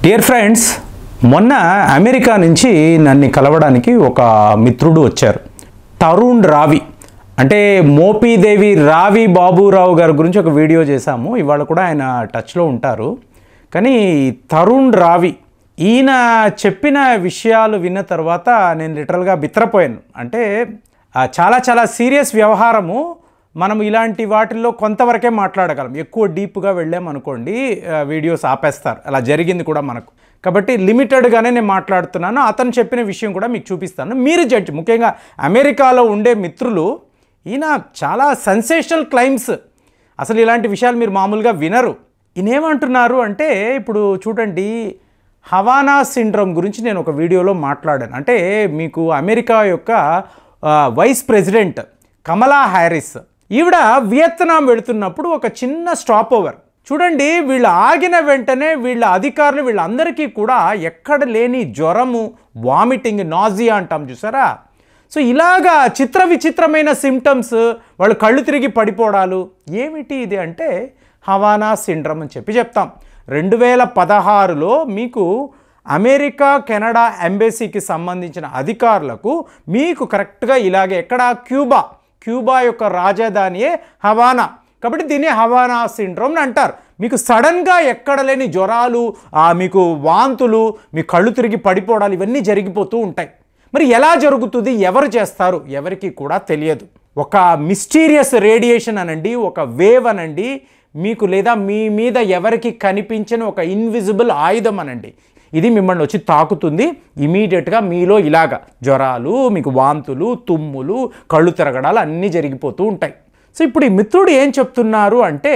dear friends మొన్న America నుంచి నన్ను కలవడానికి ఒక మిత్రుడు వచ్చారు తరుణ్ రావి అంటే మోపీదేవి రావి బాబురావు గారి గురించి ఒక వీడియో చేశాము ఇవాళ కూడా ఆయన టచ్లో ఉంటారు కానీ తరుణ్ రావి ఈయన చెప్పిన విషయాలు విన్న తర్వాత నేను లిటరల్గా బిత్రపోయాను అంటే ఆ, చాలా చాలా సీరియస్ వ్యవహారము మనం ఇలాంటి వాటిల్లో కొంతవరకే మాట్లాడగలం ఎక్కువ డీప్గా వెళ్ళామనుకోండి ఆ, వీడియోస్ ఆపేస్తారు అలా జరిగింది కూడా మనకు కాబట్టి లిమిటెడ్గానే నేను మాట్లాడుతున్నాను అతను చెప్పిన విషయం కూడా మీకు చూపిస్తాను మీరు జడ్జి ముఖ్యంగా అమెరికాలో ఉండే మిత్రులు ఈయన చాలా సెన్సేషనల్ క్లైమ్స్ అసలు ఇలాంటి విషయాలు మీరు మామూలుగా వినరు ఈయన ఏమంటున్నారు అంటే ఇప్పుడు చూడండి హవానా సిండ్రోమ్ గురించి నేను ఒక వీడియోలో మాట్లాడాను అంటే మీకు అమెరికా యొక్క ఆ, vice president Kamala Harris Vietnam వియత్నాం వెళుతున్నప్పుడు ఒక చిన్న స్టాప్ ఓవర్ చూడండి వీళ్ళు ఆగిన వెంటనే వీళ్ళ అధికారులు వీళ్ళందరికీ కూడా ఎక్కడ లేని జ్వరము వామిటింగ్ నాజియా అంటాం చూసారా సో ఇలాగా చిత్ర విచిత్రమైన సిమ్టమ్స్ వాళ్ళు కళ్ళు తిరిగి పడిపోవడాలు ఏమిటి ఇది అంటే హవానా సిండ్రమ్ అని చెప్పి చెప్తాం రెండు వేల పదహారులో మీకు అమెరికా కెనడా ఎంబసీకి సంబంధించిన అధికారులకు మీకు కరెక్ట్గా ఇలాగే ఎక్కడ క్యూబా క్యూబా యొక్క రాజధానియే హవానా కాబట్టి దీన్ని హవానా సిండ్రోమ్ అని అంటారు మీకు సడన్గా ఎక్కడ లేని జ్వరాలు ఆ, మీకు వాంతులు మీ కళ్ళు తిరిగి పడిపోవడాలు ఇవన్నీ జరిగిపోతూ ఉంటాయి మరి ఎలా జరుగుతుంది ఎవరు చేస్తారు ఎవరికి కూడా తెలియదు ఒక మిస్టీరియస్ రేడియేషన్ అనండి ఒక వేవ్ అనండి మీకు లేదా మీ మీద ఎవరికి కనిపించని ఒక ఇన్విజిబుల్ ఆయుధం అనండి ఇది మిమ్మల్ని వచ్చి తాకుతుంది ఇమీడియట్గా మీలో ఇలాగ జ్వరాలు మీకు వాంతులు తుమ్ములు కళ్ళు తిరగడాలు అన్నీ జరిగిపోతూ ఉంటాయి సో ఇప్పుడు ఈ మిత్రుడు ఏం చెప్తున్నారు అంటే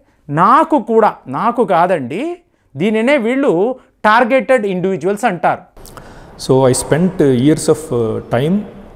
నాకు కూడా నాకు కాదండి దీనినే వీళ్ళు టార్గెటెడ్ ఇండివిజువల్స్ అంటారు so I spent years of time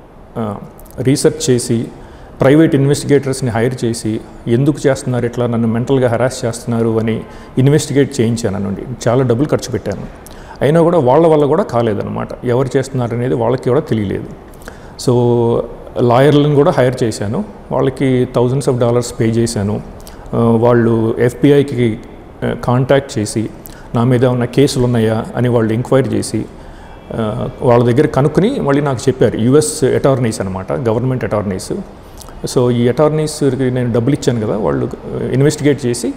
research చేసి ప్రైవేట్ ఇన్వెస్టిగేటర్స్ని హైర్ చేసి ఎందుకు చేస్తున్నారు ఇట్లా నన్ను మెంటల్గా హెరాస్ చేస్తున్నారు అని ఇన్వెస్టిగేట్ చేయించానండి చాలా డబ్బులు ఖర్చు పెట్టాను అయినా కూడా వాళ్ళ వల్ల కూడా కాలేదన్నమాట ఎవరు చేస్తున్నారు అనేది వాళ్ళకి కూడా తెలియలేదు సో లాయర్లను కూడా హైర్ చేశాను వాళ్ళకి థౌజండ్స్ ఆఫ్ డాలర్స్ పే చేశాను ఆ, వాళ్ళు ఎఫ్బిఐకి కాంటాక్ట్ చేసి నా మీద ఉన్న కేసులు ఉన్నాయా అని వాళ్ళు ఎంక్వైరీ చేసి ఆ, వాళ్ళ దగ్గర కనుక్కుని మళ్ళీ నాకు చెప్పారు యుఎస్ అటార్నీస్ అనమాట గవర్నమెంట్ అటార్నీస్ సో ఈ అటార్నీస్కి నేను డబ్బులు ఇచ్చాను కదా వాళ్ళు ఇన్వెస్టిగేట్ చేసి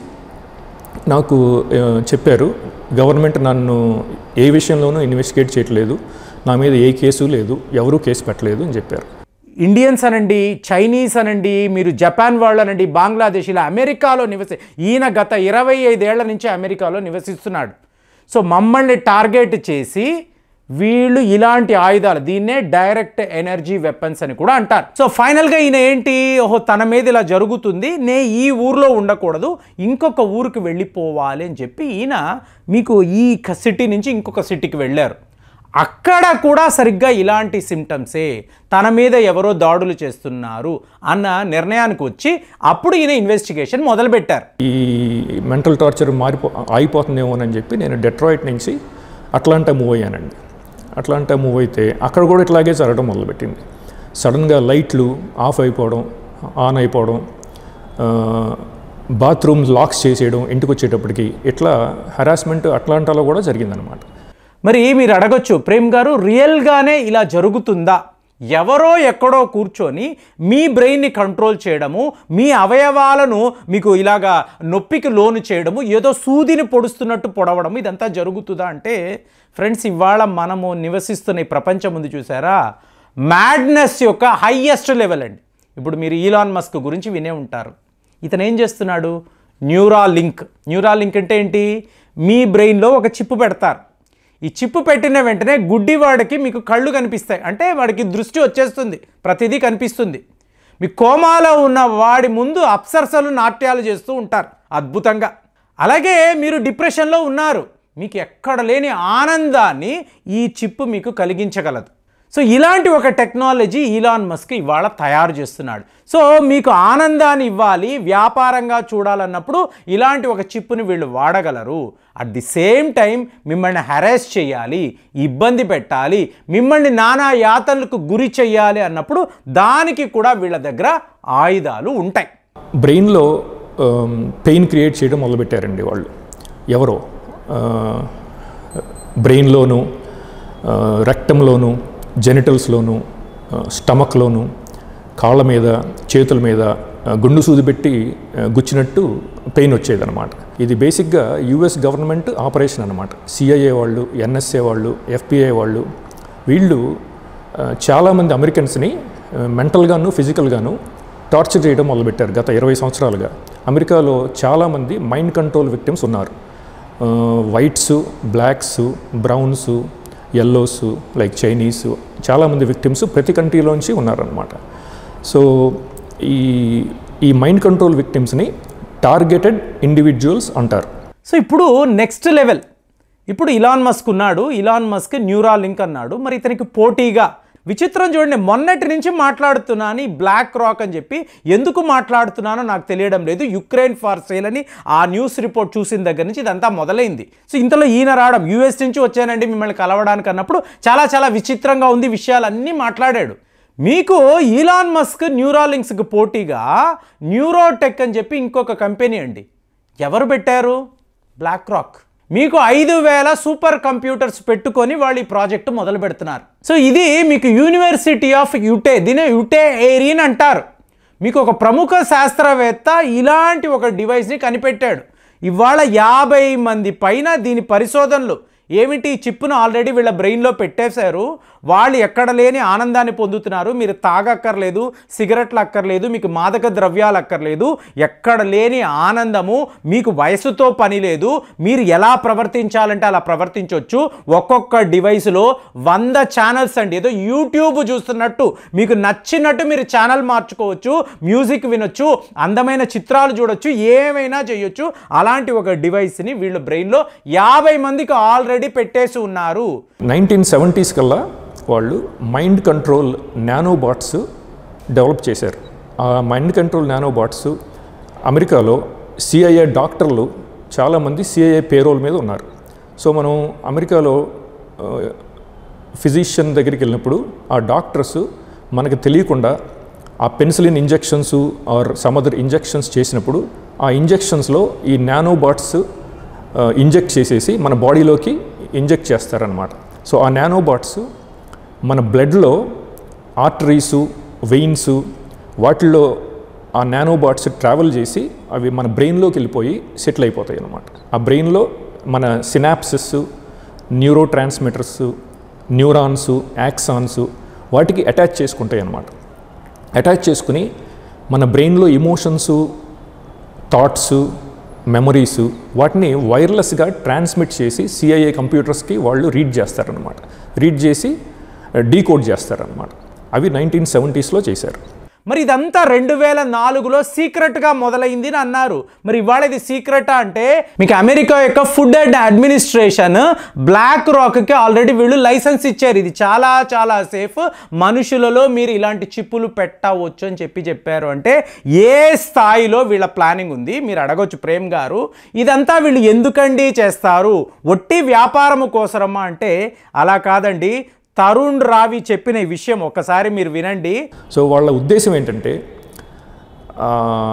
నాకు ఆ, చెప్పారు గవర్నమెంట్ నన్ను ఏ విషయంలోనూ ఇన్వెస్టిగేట్ చేయట్లేదు నా మీద ఏ కేసు లేదు ఎవరూ కేసు పెట్టలేదు అని చెప్పారు ఇండియన్స్ అనండి చైనీస్ అనండి మీరు జపాన్ వాళ్ళు అనండి బంగ్లాదేశ్ ఇలా అమెరికాలో నివసి ఈయన గత ఇరవై ఐదేళ్ల నుంచి అమెరికాలో నివసిస్తున్నాడు సో మమ్మల్ని టార్గెట్ చేసి వీళ్ళు ఇలాంటి ఆయుధాలు దీన్నే డైరెక్ట్ ఎనర్జీ వెపన్స్ అని కూడా అంటారు సో ఫైనల్గా ఈయన ఏంటి ఓహో తన మీద ఇలా జరుగుతుంది నే ఈ ఊర్లో ఉండకూడదు ఇంకొక ఊరికి వెళ్ళిపోవాలి అని చెప్పి ఈయన మీకు ఈ సిటీ నుంచి ఇంకొక సిటీకి వెళ్ళారు అక్కడ కూడా సరిగ్గా ఇలాంటి సిమ్టమ్సే తన మీద ఎవరో దాడులు చేస్తున్నారు అన్న నిర్ణయానికి వచ్చి అప్పుడు ఈయన ఇన్వెస్టిగేషన్ మొదలుపెట్టారు ఈ మెంటల్ టార్చర్ మారిపో ఆగిపోతుందేమోనని చెప్పి నేను డెట్రాయిట్ నుంచి అట్లాంటా మూవ్ అయ్యానండి అట్లాంటా మూవ్ అయితే అక్కడ కూడా ఇట్లాగే జరగడం మొదలుపెట్టింది సడన్గా లైట్లు ఆఫ్ అయిపోవడం ఆన్ అయిపోవడం బాత్రూమ్ లాక్స్ చేసేయడం ఇంటికి వచ్చేటప్పటికి ఇట్లా హరాస్మెంట్ అట్లాంటాలో కూడా జరిగిందనమాట మరి మీరు అడగొచ్చు ప్రేమ్ గారు రియల్గానే ఇలా జరుగుతుందా ఎవరో ఎక్కడో కూర్చొని మీ బ్రెయిన్ని కంట్రోల్ చేయడము మీ అవయవాలను మీకు ఇలాగా నొప్పికి లోను చేయడము ఏదో సూదిని పొడుస్తున్నట్టు పొడవడము ఇదంతా జరుగుతుందా అంటే ఫ్రెండ్స్ ఇవాళ మనము నివసిస్తున్న ఈ ప్రపంచం ఉంది చూసారా మ్యాడ్నెస్ యొక్క హైయెస్ట్ లెవెల్ అండి ఇప్పుడు మీరు ఈలాన్ మస్క్ గురించి వినే ఉంటారు ఇతను ఏం చేస్తున్నాడు న్యూరా లింక్ న్యూరా లింక్ అంటే ఏంటి మీ బ్రెయిన్లో ఒక చిప్పు పెడతారు ఈ చిప్పు పెట్టిన వెంటనే గుడ్డివాడికి మీకు కళ్ళు కనిపిస్తాయి అంటే వాడికి దృష్టి వచ్చేస్తుంది ప్రతిదీ కనిపిస్తుంది మీ కోమాలో ఉన్న వాడి ముందు అప్సరసలు నాట్యాలు చేస్తూ ఉంటారు అద్భుతంగా అలాగే మీరు డిప్రెషన్లో ఉన్నారు మీకు ఎక్కడ లేని ఆనందాన్ని ఈ చిప్పు మీకు కలిగించగలదు సో ఇలాంటి ఒక టెక్నాలజీ ఈలాన్ మస్క్ ఇవాళ తయారు చేస్తున్నాడు సో మీకు ఆనందాన్ని ఇవ్వాలి వ్యాపారంగా చూడాలన్నప్పుడు ఇలాంటి ఒక చిప్పుని వీళ్ళు వాడగలరు అట్ ది సేమ్ టైం మిమ్మల్ని హెరాస్ చేయాలి ఇబ్బంది పెట్టాలి మిమ్మల్ని నానా యాతనలకు గురి చేయాలి అన్నప్పుడు దానికి కూడా వీళ్ళ దగ్గర ఆయుధాలు ఉంటాయి బ్రెయిన్లో పెయిన్ క్రియేట్ చేయడం మొదలుపెట్టారండి వాళ్ళు ఎవరో ఆ, బ్రెయిన్లోను రెక్టంలోను జెనిటల్స్లోను స్టమక్లోను కాళ్ళ మీద చేతుల మీద ఆ, గుండు సూది పెట్టి ఆ, గుచ్చినట్టు పెయిన్ వచ్చేదన్నమాట ఇది బేసిక్గా యుఎస్ గవర్నమెంట్ ఆపరేషన్ అనమాట సిఐఏ వాళ్ళు ఎన్ఎస్ఏ వాళ్ళు ఎఫ్పిఐ వాళ్ళు వీళ్ళు ఆ, చాలామంది అమెరికన్స్ని మెంటల్గాను ఫిజికల్గాను టార్చర్ చేయడం మొదలుపెట్టారు గత ఇరవై సంవత్సరాలుగా అమెరికాలో చాలామంది మైండ్ కంట్రోల్ విక్టిమ్స్ ఉన్నారు whites blacks browns yellows like Chinese చాలామంది విక్టిమ్స్ ప్రతి కంట్రీలోంచి ఉన్నారనమాట సో ఈ ఈ మైండ్ కంట్రోల్ విక్టిమ్స్ని టార్గెటెడ్ ఇండివిజువల్స్ అంటారు సో ఇప్పుడు నెక్స్ట్ లెవెల్ ఇప్పుడు ఇలాన్ మస్క్ ఉన్నాడు ఇలాన్ మస్క్ న్యూరా లింక్ అన్నాడు మరి ఇతనికి పోటీగా విచిత్రం చూడండి మొన్నటి నుంచి మాట్లాడుతున్నాను ఈ బ్లాక్ రాక్ అని చెప్పి ఎందుకు మాట్లాడుతున్నానో నాకు తెలియడం లేదు యుక్రెయిన్ ఫార్ సేల్ అని ఆ న్యూస్ రిపోర్ట్ చూసిన దగ్గర నుంచి ఇదంతా మొదలైంది సో ఇంతలో ఈయన రావడం యూఎస్ నుంచి వచ్చానండి మిమ్మల్ని కలవడానికి అన్నప్పుడు చాలా చాలా విచిత్రంగా ఉంది విషయాలన్నీ మాట్లాడాడు మీకు ఈలాన్ మస్క్ న్యూరాలింక్స్కి పోటీగా న్యూరోటెక్ అని చెప్పి ఇంకొక కంపెనీ అండి ఎవరు పెట్టారు బ్లాక్ రాక్ మీకు ఐదు వేల సూపర్ కంప్యూటర్స్ పెట్టుకొని వాళ్ళు ఈ ప్రాజెక్టు మొదలు పెడుతున్నారు సో ఇది మీకు యూనివర్సిటీ ఆఫ్ యుటే దీనే యుటే ఏరియన్ అంటారు మీకు ఒక ప్రముఖ శాస్త్రవేత్త ఇలాంటి ఒక డివైస్ని కనిపెట్టాడు ఇవాళ యాభై మంది పైన దీని పరిశోధనలు ఏమిటి ఈ చిప్పును ఆల్రెడీ వీళ్ళ బ్రెయిన్లో పెట్టేశారు వాళ్ళు ఎక్కడ లేని ఆనందాన్ని పొందుతున్నారు మీరు తాగక్కర్లేదు సిగరెట్లు అక్కర్లేదు మీకు మాదక ద్రవ్యాలు అక్కర్లేదు ఎక్కడ లేని ఆనందము మీకు వయసుతో పని లేదు మీరు ఎలా ప్రవర్తించాలంటే అలా ప్రవర్తించవచ్చు ఒక్కొక్క డివైస్లో వంద ఛానల్స్ అండి ఏదో యూట్యూబ్ చూస్తున్నట్టు మీకు నచ్చినట్టు మీరు ఛానల్ మార్చుకోవచ్చు మ్యూజిక్ వినొచ్చు అందమైన చిత్రాలు చూడొచ్చు ఏమైనా చేయొచ్చు అలాంటి ఒక డివైస్ని వీళ్ళ బ్రెయిన్లో యాభై మందికి ఆల్రెడీ పెట్టేసి ఉన్నారు నైన్టీన్ సెవెంటీస్ కల్లా వాళ్ళు mind control nano bots develop చేశారు ఆ మైండ్ కంట్రోల్ నానో బాట్స్ అమెరికాలో సిఐఏ డాక్టర్లు చాలామంది సిఐఏ పేరోల్ మీద ఉన్నారు సో మనం అమెరికాలో ఫిజిషియన్ దగ్గరికి వెళ్ళినప్పుడు ఆ డాక్టర్స్ మనకు తెలియకుండా ఆ penicillin injections or some other injections చేసినప్పుడు ఆ ఇంజెక్షన్స్లో ఈ నానో బాట్స్ ఇంజెక్ట్ చేసేసి మన బాడీలోకి ఇంజెక్ట్ చేస్తారనమాట సో ఆ నానో బాట్స్ మన బ్లడ్లో ఆర్టరీసు వెయిన్స్ వాటిల్లో ఆ నానో బాట్స్ ట్రావెల్ చేసి అవి మన బ్రెయిన్లోకి వెళ్ళిపోయి సెటిల్ అయిపోతాయి అన్నమాట ఆ బ్రెయిన్లో మన synapsis neurotransmitters neurons axons వాటికి అటాచ్ చేసుకుంటాయి అన్నమాట అటాచ్ చేసుకుని మన బ్రెయిన్లో ఎమోషన్స్ థాట్స్ మెమరీస్ వాటిని వైర్లెస్గా ట్రాన్స్మిట్ చేసి సిఐఏ కంప్యూటర్స్కి వాళ్ళు రీడ్ చేస్తారనమాట రీడ్ చేసి డీకోడ్ చేస్తారనమాట అవి నైన్టీన్ సెవెంటీస్లో చేశారు మరి ఇదంతా రెండు వేల నాలుగులో సీక్రెట్గా మొదలైంది అని అన్నారు మరి ఇవాళ ఇది సీక్రెటా అంటే మీకు అమెరికా యొక్క ఫుడ్ అండ్ అడ్మినిస్ట్రేషన్ బ్లాక్ రాక్కి ఆల్రెడీ వీళ్ళు లైసెన్స్ ఇచ్చారు ఇది చాలా చాలా సేఫ్ మనుషులలో మీరు ఇలాంటి చిప్పులు పెట్టవచ్చు అని చెప్పి చెప్పారు అంటే ఏ స్థాయిలో వీళ్ళ ప్లానింగ్ ఉంది మీరు అడగొచ్చు ప్రేమ్ గారు ఇదంతా వీళ్ళు ఎందుకండి చేస్తారు ఒట్టి వ్యాపారము కోసరమా అంటే అలా కాదండి తరుణ్ రావి చెప్పిన ఈ విషయం ఒకసారి మీరు వినండి సో వాళ్ళ ఉద్దేశం ఏంటంటే ఆ,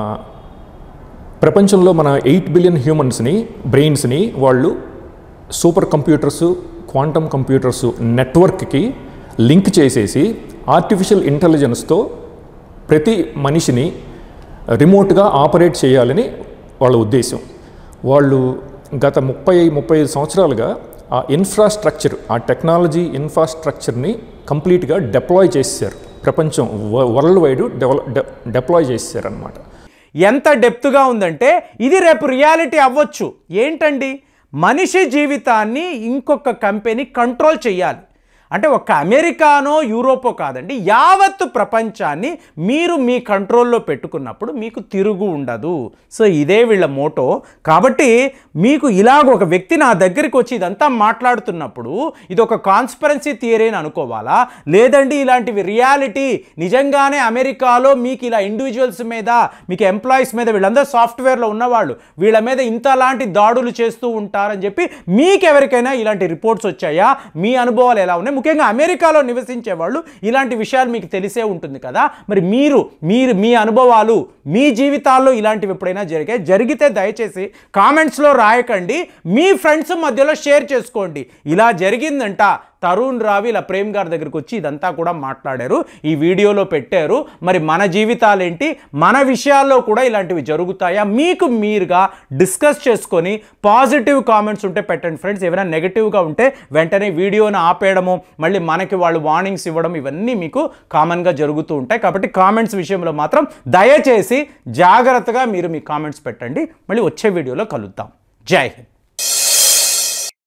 ప్రపంచంలో మన ఎయిట్ బిలియన్ హ్యూమన్స్ని బ్రెయిన్స్ని వాళ్ళు సూపర్ కంప్యూటర్స్ క్వాంటమ్ కంప్యూటర్స్ నెట్వర్క్కి లింక్ చేసేసి ఆర్టిఫిషియల్ ఇంటెలిజెన్స్తో ప్రతి మనిషిని రిమోట్గా ఆపరేట్ చేయాలని వాళ్ళ ఉద్దేశం వాళ్ళు గత ముప్పై ముప్పై ఐదు సంవత్సరాలుగా ఆ ఇన్ఫ్రాస్ట్రక్చర్ ఆ టెక్నాలజీ ఇన్ఫ్రాస్ట్రక్చర్ని కంప్లీట్గా డెప్లాయ్ చేశారు ప్రపంచం వరల్డ్ వైడ్ డెవలప్ డెప్లాయ్ చేశారు అనమాట ఎంత డెప్త్గా ఉందంటే ఇది రేపు రియాలిటీ అవ్వచ్చు ఏంటండి మనిషి జీవితాన్ని ఇంకొక కంపెనీ కంట్రోల్ చేయాలి అంటే ఒక్క అమెరికానో యూరోపో కాదండి యావత్తు ప్రపంచాన్ని మీరు మీ కంట్రోల్లో పెట్టుకున్నప్పుడు మీకు తిరుగు ఉండదు సో ఇదే వీళ్ళ మోటో కాబట్టి మీకు ఇలాగ ఒక వ్యక్తి నా దగ్గరికి వచ్చి ఇదంతా మాట్లాడుతున్నప్పుడు ఇది ఒక కాన్స్పరెన్సీ థియరీ అని అనుకోవాలా లేదండి ఇలాంటివి రియాలిటీ నిజంగానే అమెరికాలో మీకు ఇలా ఇండివిజువల్స్ మీద మీకు ఎంప్లాయీస్ మీద వీళ్ళందరూ సాఫ్ట్వేర్లో ఉన్నవాళ్ళు వీళ్ళ మీద ఇంతలాంటి దాడులు చేస్తూ ఉంటారని చెప్పి మీకు ఎవరికైనా ఇలాంటి రిపోర్ట్స్ వచ్చాయా మీ అనుభవాలు ఎలా ఉన్నాయి ముఖ్యంగా అమెరికాలో నివసించే వాళ్ళు ఇలాంటి విషయాలు మీకు తెలిసే ఉంటుంది కదా మరి మీరు మీరు మీ అనుభవాలు మీ జీవితాల్లో ఇలాంటివి ఎప్పుడైనా జరిగాయి జరిగితే దయచేసి కామెంట్స్లో రాయకండి మీ ఫ్రెండ్స్ మధ్యలో షేర్ చేసుకోండి ఇలా జరిగిందంట తరుణ్ రావి ఇలా ప్రేమ్ గారి దగ్గరికి వచ్చి ఇదంతా కూడా మాట్లాడారు ఈ వీడియోలో పెట్టారు మరి మన జీవితాలేంటి మన విషయాల్లో కూడా ఇలాంటివి జరుగుతాయా మీకు మీరుగా డిస్కస్ చేసుకొని పాజిటివ్ కామెంట్స్ ఉంటే పెట్టండి ఫ్రెండ్స్ ఏమైనా నెగిటివ్గా ఉంటే వెంటనే వీడియోని ఆపేయడము మళ్ళీ మనకి వాళ్ళు వార్నింగ్స్ ఇవ్వడం ఇవన్నీ మీకు కామన్గా జరుగుతూ ఉంటాయి కాబట్టి కామెంట్స్ విషయంలో మాత్రం దయచేసి జాగ్రత్తగా మీరు మీ కామెంట్స్ పెట్టండి మళ్ళీ వచ్చే వీడియోలో కలుద్దాం జై హింద్